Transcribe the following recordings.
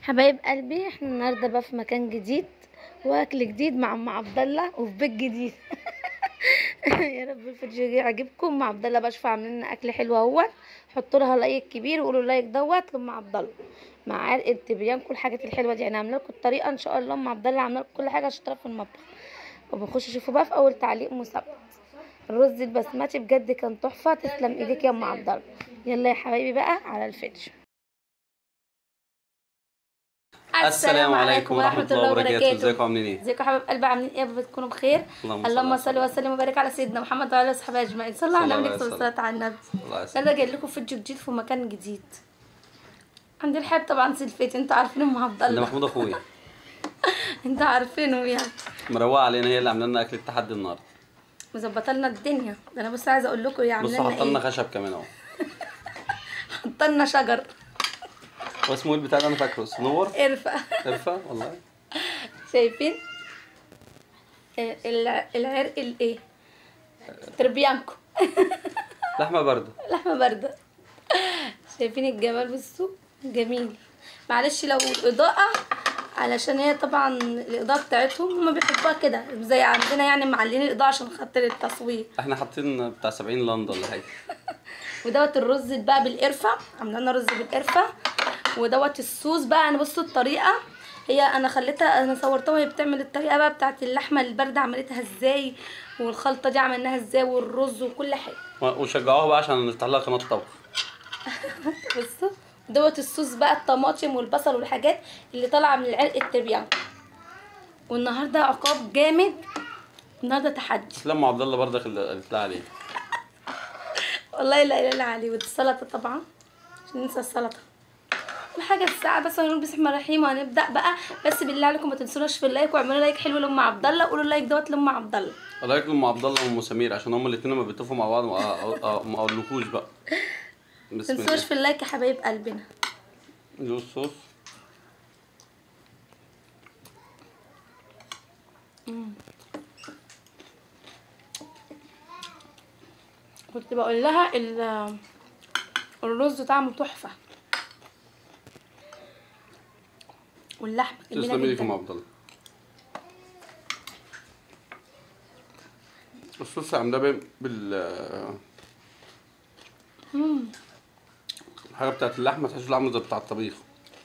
حبايب قلبي احنا النهارده بقى في مكان جديد واكل جديد مع ام عبد الله وفي بيت جديد يا رب الفيديو يعجبكم مع عبد الله بشوف عاملين لنا اكل حلو اهوت حطوا لها لايك كبير وقولوا لايك دوت لام عبد الله مع عرق تبيان كل الحاجات الحلوه دي انا عامله لكم الطريقه ان شاء الله ام عبد الله عامله لكم كل حاجه عشان تعرفوا المطبخ وبنخش شوفوا بقى في اول تعليق مثبت الرز البسمتي بجد كان تحفه تسلم ايديك يا ام عبد الله يلا يا حبايبي بقى على الفيديو السلام عليكم ورحمة الله وبركاته ازيكم عاملين ايه؟ ازيكم يا حبايب قلبي عاملين ايه يا رب تكونوا بخير اللهم اللهم صل صل وسلم وبارك على سيدنا محمد وعلى اله وصحبه اجمعين صلوا على صلى النبي الله صلى عليه الله عليه النبي الله يسلمك انا جاي لكم فيديو جديد في مكان جديد عند الحب طبعا سلفيتي انتوا عارفين ام عبد ده الله محمود اخويا انتوا عارفينه يعني مروقه علينا هي اللي عامله لنا اكل التحدي النهارده مظبطه لنا الدنيا ده انا بس عايزه اقول لكم هي بصوا عامله حط لنا لنا ايه خشب كمان اهو حط لنا شجر هو اسمه ايه البتاع ده انا فاكره صنور قرفه قرفه والله شايفين آه، الع- العرق الايه تربيانكو لحمه بارده لحمه بارده شايفين الجمال بصوا جميل معلش لو الاضاءه علشان هي طبعا الاضاءه بتاعتهم هما بيحبوها كده زي عندنا يعني معلين الاضاءه عشان خاطر التصوير احنا حاطين بتاع 70 لندا ولا حاجه ودوت الرز بقى بالقرفه عامله لنا رز بالقرفه ودوت الصوص بقى انا بصوا الطريقه هي انا خليتها انا صورتها وهي بتعمل الطريقه بقى بتاعت اللحمه البارده عملتها ازاي والخلطه دي عملناها ازاي والرز وكل حاجه و- وشجعوها بقى عشان نفتح لها قناه طبخ بصوا دوت الصوص بقى الطماطم والبصل والحاجات اللي طالعه من العرق التربيان والنهارده عقاب جامد النهارده تحدي لما عبد الله برضك اللي قالت لها عليه والله لا اله الا عليه والسلطه طبعا مش ننسى السلطه كل حاجه الساعه بس ونقول بسم الله الرحمن الرحيم وهنبدا بقى بس بالله عليكم ما تنسوناش في اللايك واعملوا لايك حلو لام عبد الله وقولوا اللايك دوت لام عبد الله الله يكرم ام عبد الله وام سمير عشان هما الاثنين لما بيتفقوا مع بعض ما أ- أ- ما اقولكوش بقى ما بسم تنسوش الله في اللايك يا حبايب قلبنا دي الصوص كنت بقول لها ال- الرز طعمه تحفه واللحمه جميله تسلمي ليك يا ام جدا عبد الله الصوص عاملاه بال- بال الحاجه بتاعت اللحمه تحس اللحمه زي بتاع الطبيخ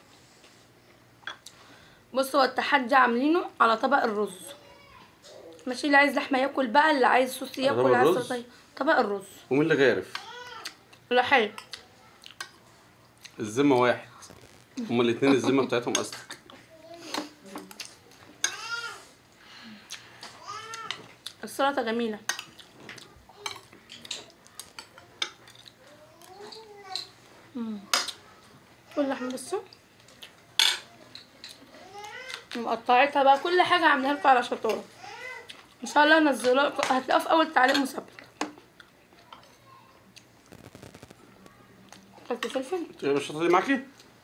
بصوا هو التحدي عاملينه على طبق الرز ماشي اللي عايز لحمه ياكل بقى اللي عايز صوص ياكل طبق اللي عايز الرز؟ صوص ياكل. طبق الرز ومين اللي غارف لا حلو الذمه واحد هما الاثنين الذمه بتاعتهم اصلا السلطه جميله مم. واللحمه بصوا مقطعتها بقى كل حاجه عاملاها لكم على شطاره ان شاء الله انزلها لكم هتلاقوها في اول تعليق مثبت حطي فلفل تبقى الشطه دي معاكي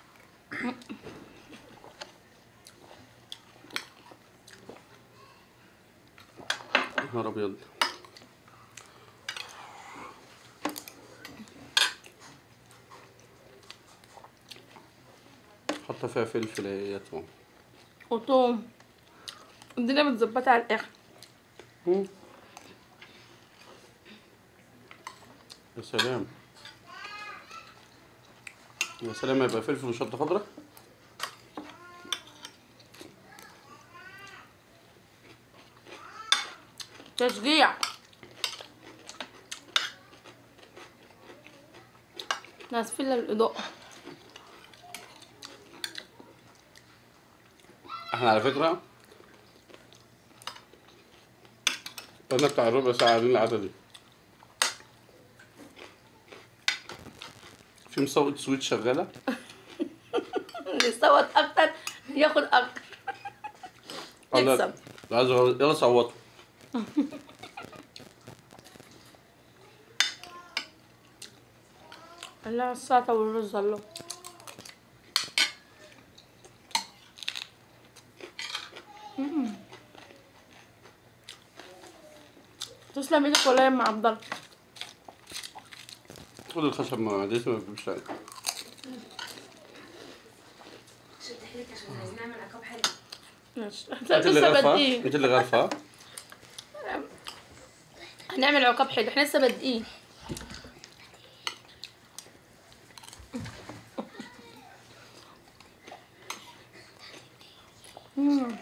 يا نهار ابيض حط فيها فلفل يا توم وتوم الدنيا متظبطه على الاخر مم. يا سلام يا سلام يبقى فلفل وشطه خضراء تشجيع ناسفين للإضاءة احنا على فكرة قلنا بتاع ربع ساعة قاعدين القعدة دي في مصوت سويت شغالة اللي يصوت أكتر ياخد أكتر الله- يكسب عايز أغ- يلا صوتوا الله على السلطة والرز الله مم. تسلم ايدك والله يا ام عبد الله خد الخشب ما دي ما بتجيبش تاني حيلك عشان عايزين نعمل عقاب حلو ماشي انت اللي لسه غرفه بادئين انت اللي غرفه هنعمل عقاب حلو احنا لسه بادئين مم.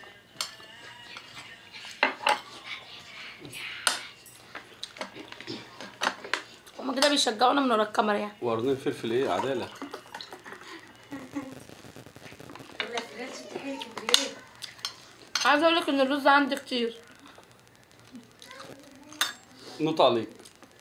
هما كده بيشجعونا من ورا الكاميرا يعني وقرنين فلفل ايه عداله ولا فرنش انت حيلك كبير عايزه اقول لك ان الرز عندي كتير نوط عليك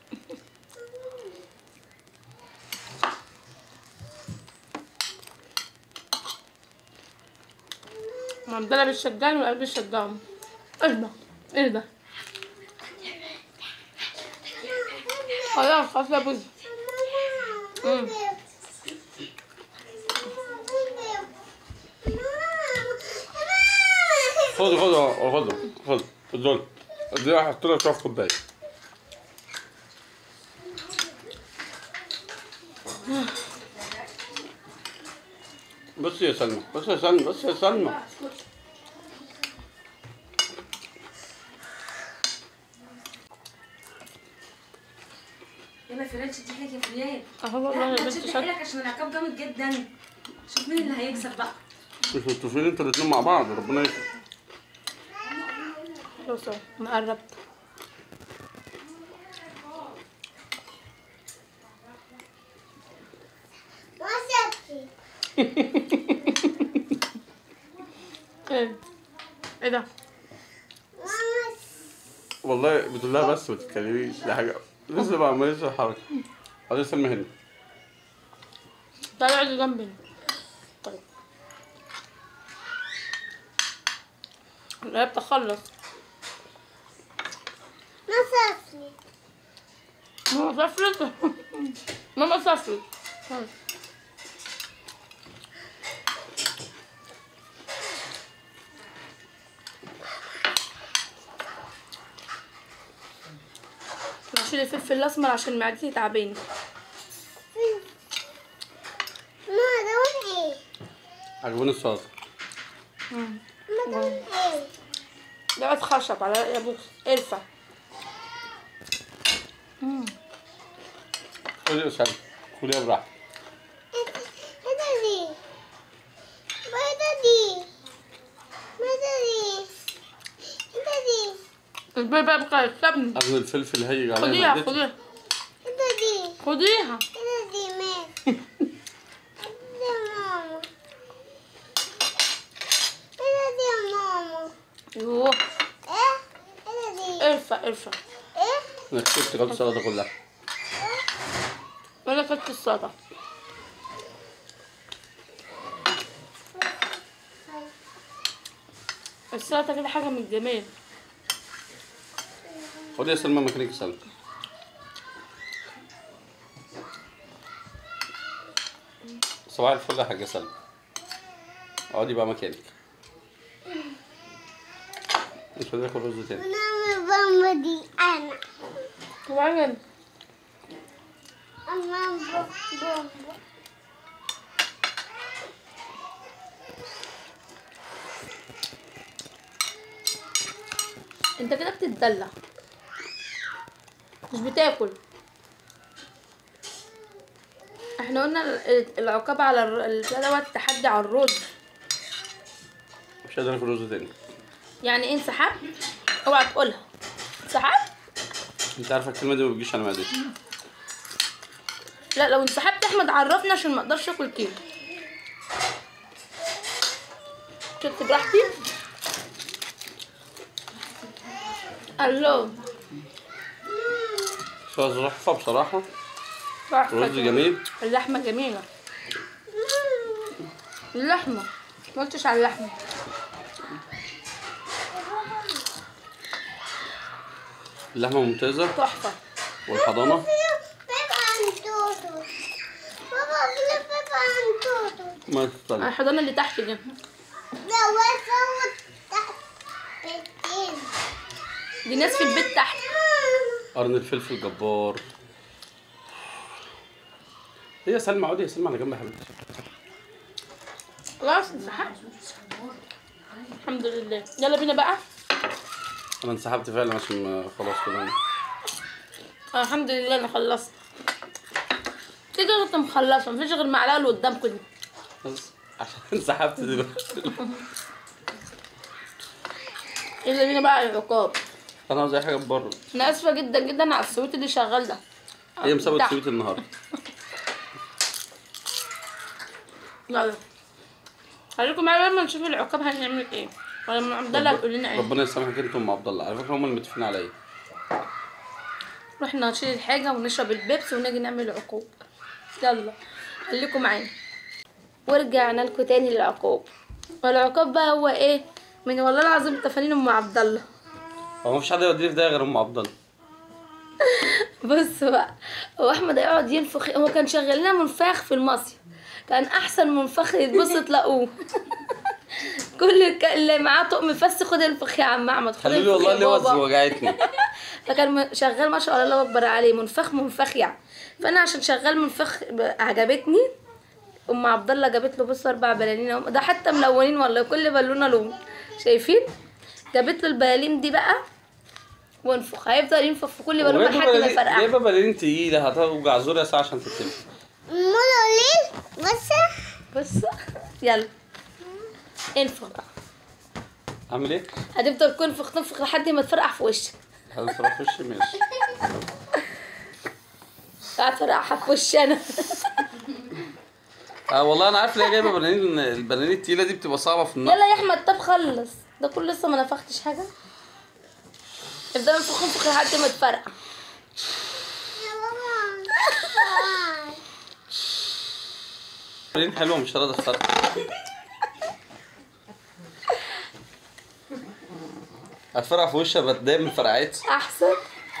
عبدالله بيشجعني والقلب بيشجعهم اهدى اهدى خلاص خلاص يا بوزي مم. خد خد خد خد خد دي هحط لك شويه كوبايه بص يا سلمى بص يا سلمى بص يا سلمى يلا فرنش انت حيلك يا فلان اهو والله يا لا بنت تشد شكل حيلك عشان العقاب جامد جدا شوف مين اللي هيكسب بقى مش متفقين انتوا الاتنين مع بعض ربنا يستر خلاص اهو انا قربت ايه ايه ده والله بتقول لها بس ما تتكلميش دي حاجه لسه ما عملتش الحركه عايز سلمى هنا تعالى اقعدي جنبي طيب لا بتخلص ماما سافرت ماما سافرت نشيل الفلفل الاسمر عشان معدتي تعبانه عجبوني الصلصه ده خشب على يا بوكس ارفع خدي يا سلمى خديها براحتك البيبي بقى بقى يكسبني قرن الفلفل هيجي عليا خديها معدتي. خديها خديها يوه ارفع ارفع انا كسبت غلط السلطه كلها وانا كنت الصدى السلطة كده حاجة من الجمال خدي يا سلمى مكانك يا سلمى صباح الفل يا حاجه سلمى اقعدي بقى مكانك مش هناكل رز تاني وبعدين انت كده بتتدلع مش بتاكل احنا قلنا ال- العقاب على الر- البتاع دوت تحدي على الرز مش قادر اكل رز تاني يعني ايه انسحاب اوعى تقولها انسحاب انت عارفه الكلمه دي ما بتجيش على معدتي لا لو انسحبت احمد عرفنا عشان ما اقدرش اكل كيلو شفت براحتي الو صوص تحفه بصراحه براحتك. رز جميل اللحمه جميله اللحمه ما قلتش على اللحمه اللحمه ممتازه تحفه والحضانه ما تستنى الحضانه اللي تحت دي دي ناس في البيت تحت قرن الفلفل جبار هي سلمى اقعدي يا سلمى على جنب يا حبيبتي خلاص انسحبت الحمد لله يلا بينا بقى انا انسحبت فعلا عشان ما- خلاص كده آه الحمد لله انا خلصت كده كنت مخلصه مفيش غير المعلقه اللي قدامكم دي بس عشان انسحبت دلوقتي يلا بينا بقى على العقاب انا عاوز اي حاجه بره انا اسفه جدا جدا على السويت اللي شغال ده هي مسابقه بتاع. سويت النهارده يلا خليكم معايا لما نشوف العقاب هنعمل ايه ولما عبد الله يقول لنا ايه ربنا يسامحك انت وام عبد الله على فكره هم اللي متفقين عليا رحنا نشيل الحاجة ونشرب البيبس ونيجي نعمل عقوب يلا خليكم معانا ورجعنا لكم تاني للعقوب والعقاب بقى هو ايه من والله العظيم تفانين ام عبد الله هو مفيش حد يوديني في ده غير ام عبد الله بص بقى هو احمد هيقعد ينفخ هو كان شغال لنا منفاخ في المصيف كان احسن منفخ يتبص تلاقوه كل الك- اللي معاه طقم فس خد انفخ يا عم احمد خد خلي لي انفخ والله يا اللوز بابا. وجعتني فكان م- شغال ما شاء الله الله اكبر عليه منفخ منفخ يعني فانا عشان شغال منفخ ب- عجبتني ام عبد الله جابت له بص اربع بلالين أهو. ده حتى ملونين والله كل بالونه لون شايفين جابت له البلالين دي بقى وانفخ هيفضل ينفخ في كل بالونه وجايبة لحد ما بلالين- يفرقع جايبه بلالين تقيله هتوجع زوري ساعه عشان تتفق مولوليل بس بص يلا انفخ بقى اعمل ايه؟ هتفضل تنفخ تنفخ لحد ما تفرقع في وشك هتصرف في وشي ماشي قاعد تفرقعها في وشي انا اه والله انا عارف ليه جايبه بلالين البلالين التقيله دي بتبقى صعبه في النقل يلا يا احمد طب خلص ده كل لسه ما نفختش حاجه افضل انفخ انفخ لحد ما تفرقع بلالين حلوه مش راضيه تفرق هتفرقع في وشها بتضايق من فرقعتها احسن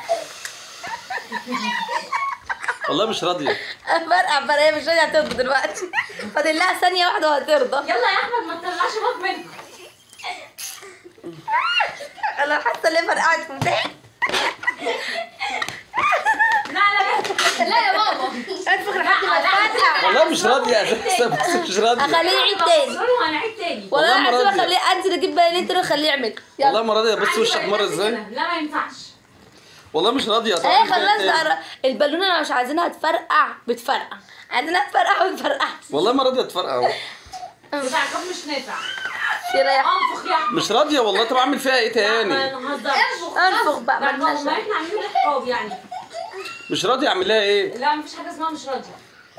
والله مش راضيه فرقع فرقع مش راضيه هترضى دلوقتي فاضل لها ثانيه واحده وهترضى يلا يا احمد ما تطلعش باب منك انا حاسه ان هي فرقعت في وداني لا لا لا لا يا بابا انفخ لحد ما تفرقع والله مش راضيه اساسا بس مش راضيه اخليه يعيد تاني هنعيد تاني والله والله ما العظيم راضية. اخليه انزل اجيب بلالين تاني واخليه يعمل والله يلا ما راضيه بس وشك احمر ازاي لا ما ينفعش والله مش راضيه ايه طبعاً خلاص تاني. بقى البالونه اللي مش عايزينها تفرقع بتفرقع عايزينها تفرقع ما بتفرقعش والله ما راضيه تفرقع بتاع العقاب مش نافع يلا يا انفخ يا احمد مش راضيه والله طب اعمل فيها ايه ما تاني نهزرش انفخ بقى لا مالناش ما احنا عاملين لك عقاب يعني مش راضيه اعمل لها ايه لا مفيش حاجه اسمها مش راضيه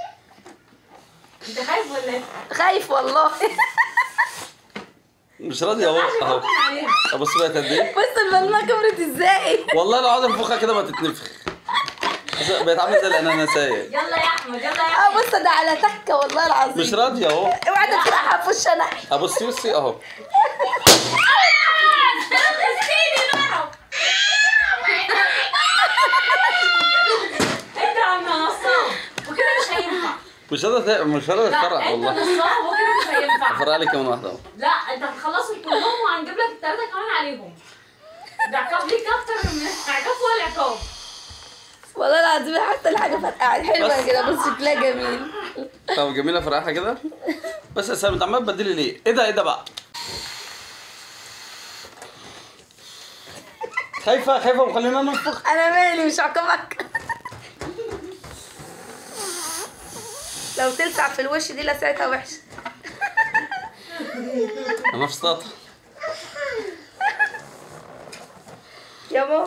انت خايف ولا ايه؟ خايف والله مش راضيه اهو اهو غصب عليها ابص بقى قد ايه بص البالونه كبرت ازاي والله لو قعدت انفخها كده ما تتنفخ بس بقت عامله زي الاناناسيه يلا يا احمد يلا يا اه احمد بص ده على تكه والله العظيم مش راضيه اهو اوعى تفرقعها في وش انا ابصي بصي اهو انت عم نصاب وكده مش هينفع مش راضيه مش راضيه لا تفرقع انت والله نصاب وكده مش هينفع افرقع لي كمان واحده اهو لا انت هتخلصهم كلهم وهنجيب لك الثلاثه كمان عليهم ده عقاب ليك اكتر من عقاب ولا عقاب والله العظيم حتى الحاجه فرقعت حلوه بس. كده بص شكلها جميل طب جميله فرقعها كده بس يا سامي انت عمال تبدلي ليه ايه ده ايه ده بقى خايفه خايفه وخلينا ننفخ انا مالي مش عقبك لو تلسع في الوش دي لسعتها وحشه انا في سطح يا ماما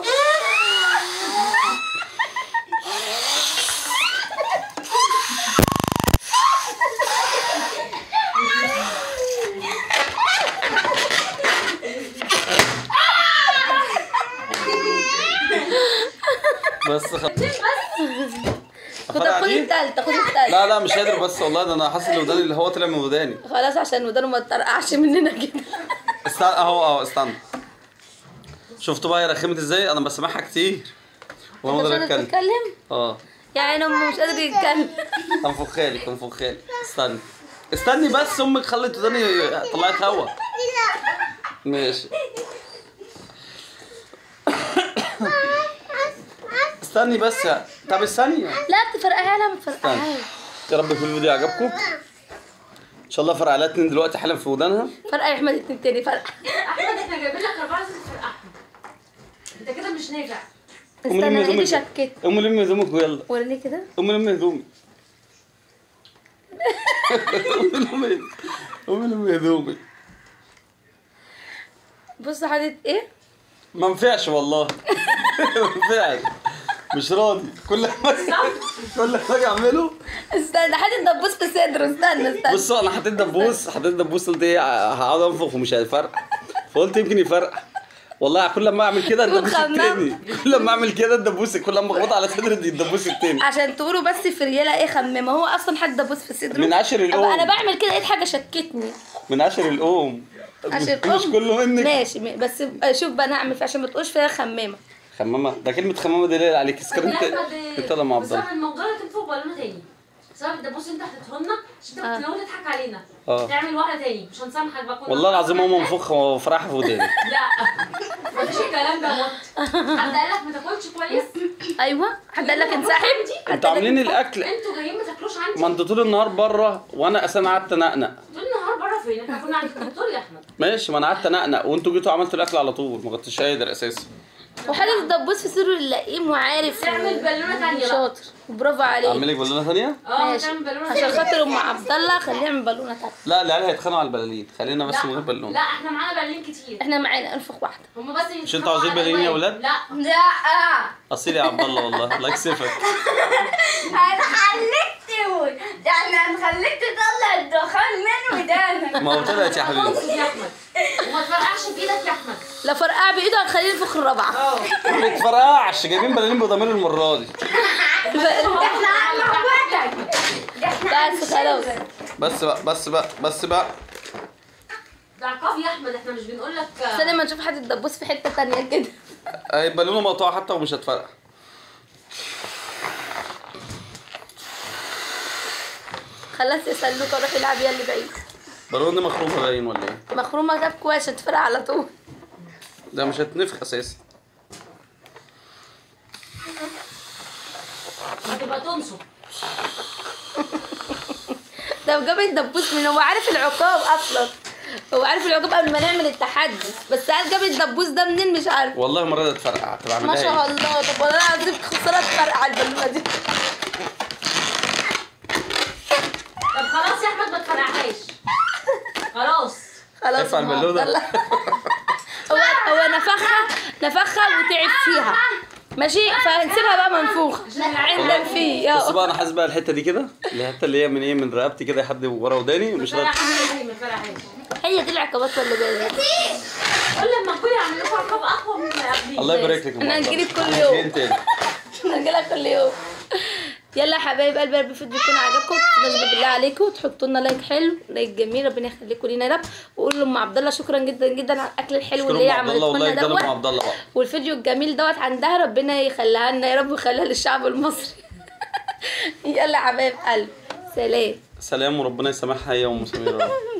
بس خ... خد أفرقع خد دي؟ التالتة خد التالتة لا لا مش قادر بس والله ده انا حاسس ان وداني اللي هو طلع من وداني خلاص عشان ودانه ما تطرقعش مننا كده استنى اهو اهو استنى شفتوا بقى هي رخمت ازاي انا بسمعها كتير وانا انت مش اقدر قادر اتكلم تتكلم اه يا عيني امه مش قادر يتكلم انفخالي انفخالي استني استني بس امك خلت وداني طلعت هوا ماشي استني بس يا طب استني لا بتفرقعها لا ما استنى بتفرقعهاش يا رب في الفيديو عجبكم ان شاء الله فرق عليها اتنين دلوقتي حالا في ودانها فرقه يا احمد اتنين تاني فرقه احمد احنا جايبين لك اربعه لازم تفرقعهم انت كده مش نافع قومي استنى لمي انا ايدي هدومك شكت قومي لمي هدومك ويلا وريني كده قومي لمي هدومك قومي لمي قومي لمي هدومك بص حاطط ايه ما نفعش والله ما نفعش مش راضي كل ما كل ما اجي اعمله استنى حاطط دبوس في صدره استنى استنى بصوا انا حطيت دبوس حطيت دبوس قلت ايه هقعد انفخ ومش هيفرقع فقلت يمكن يفرقع والله كل ما اعمل كده الدبوس وتخمم. التاني كل ما اعمل كده الدبوس كل ما اخبط على صدري الدبوس التاني عشان تقولوا بس في رياله ايه خمامه هو اصلا حد دبوس في صدره من عشر طب الأم. انا بعمل كده لقيت حاجه شكتني من عشر الام عشان مش كله منك ماشي م- بس شوف بقى انا اعمل فيه عشان ما تقولش فيها خمامه خمامه ده كلمه خمامه دي ليل عليك اسكر انت انت ولا مع عبد بسبب الله الموضوع ده تنفخ بالونه تاني بسبب الدبوس انت حطيته لنا عشان انت آه. كنت ناوي تضحك علينا آه. تعمل واحده تاني مش هنسامحك بقى كنا والله العظيم هنقعد ماما نضحك. منفخه وفرحه في وداني لا مفيش الكلام ده موت حد قال لك ما تاكلش كويس ايوه حد قال لك انسحب حد انتوا قال لك عاملين انسحب؟ الاكل انتوا جايين ما تاكلوش عندي ما انتوا طول النهار بره وانا اساسا قعدت انقنق طول النهار بره فين احنا كنا عند الدكتور يا احمد ماشي ما انا قعدت انقنق وانتوا جيتوا عملتوا الاكل على طول ما كنتش قادر اساسا وحاطط الدبوس في صدره اللئيم وعارف تعمل بالونه تانيه بقى شاطر برافو عليك اعمل لك بالونه ثانيه اه ماشي تعمل بالونه عشان تانية. خاطر ام عبد الله خليها يعمل بالونه تانية لا العيال هيتخانقوا على البلالين خلينا بس لا، من غير لا بالونه احنا معانا بالين كتير احنا معانا انفخ واحده هم بس مش انتوا عاوزين بالين يا ولاد؟ لا لا اصيل يا عبد الله والله الله يكسفك انا خليك تقول ده انا هنخليك تطلع الدخان من ودانك ما هو طلعت يا حبيبي اسكت يا احمد وما تفرقعش في ايدك يا احمد لا فرقعه بايده هنخليه ينفخ الرابعه اه ما تفرقعش جايبين بلالين بضمير المره دي احنا هنموتك ده احنا بس خلاص بس بقى بس بقى بس بقى ده عقاب يا احمد احنا مش بنقول لك استنى ما نشوف حد الدبوس في حته تانية كده اي بالونه مقطوعه حتى ومش هتفرقع خلاص يا سلوكه روحي العبي اللي بعيد بالونه دي مخرومه باين ولا ايه مخرومه جاب كويس تفرق على طول ده مش هتنفخ اساسا هتبقى تنصب ده جاب الدبوس من هو عارف العقاب اصلا هو عارف العقاب قبل ما نعمل التحدي بس قال جاب الدبوس ده منين مش عارف والله المره دي هتفرقع طب ما اعملها شاء ايه الله طب والله العظيم خساره فرق على البالونه دي طب خلاص يا احمد ما تفرقعهاش خلاص خلاص ارفع ما البالونة. عبد الله. هو هو نفخها نفخها وتعب فيها ماشي فهنسيبها بقى منفوخه عندك فيه بس يا بقى انا حاسس بقى الحته دي كده الحته اللي هي من ايه من رقبتي كده لحد ورا وداني ما مش راضي تفرقعهاش ما تفرقعهاش هي دي العقبات ولا بالك كل لما اخويا يعمل لكم عقاب اقوى من اللي قبليه الله يبارك لك يا انا معطل. هنجيلك كل احنا يوم. جايين تاني هنجيلك كل يوم يلا يا حبايب قلبي يا رب الفيديو يكون عجبكم تنزلوا بالله عليكم تحطوا لنا لايك حلو لايك جميل ربنا يخليكم لينا يا رب وقولوا لام عبد الله شكرا جدا جدا على الاكل الحلو اللي هي اشكروا عبد الله عملته والله لنا يدلم دوت عبد الله بقى والفيديو الجميل دوت عندها ربنا يخليها لنا يا رب ويخليها للشعب المصري يلا يا حبايب قلب سلام سلام وربنا يسامحها هي وام سمير يا رب